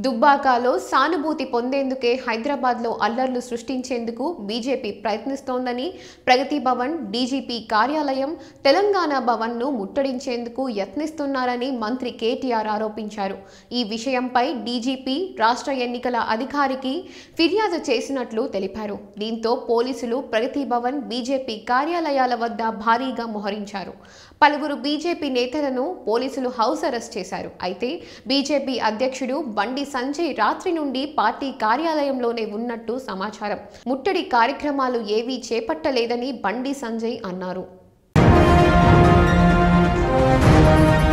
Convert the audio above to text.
దుబ్బాకలో సానుభూతి పొందేందుకే హైదరాబాద్లో అల్లర్లు సృష్టించేందుకు బీజేపీ ప్రయత్నిస్తోందని ప్రగతి భవన్ డీజీపీ కార్యాలయం తెలంగాణ భవన్ను ముట్టడించేందుకు యత్నిస్తున్నారని మంత్రి కేటీఆర్ ఆరోపించారు ఈ విషయంపై డీజీపీ రాష్ట్ర ఎన్నికల అధికారికి ఫిర్యాదు చేసినట్లు తెలిపారు దీంతో పోలీసులు ప్రగతి భవన్ బీజేపీ కార్యాలయాల వద్ద భారీగా మోహరించారు పలువురు బీజేపీ నేతలను పోలీసులు హౌస్ అరెస్ట్ చేశారు అయితే బీజేపీ అధ్యక్షుడు బండి సంజయ్ రాత్రి నుండి పార్టీ కార్యాలయంలోనే ఉన్నట్టు సమాచారం ముట్టడి కార్యక్రమాలు ఏవీ చేపట్టలేదని బండి సంజయ్ అన్నారు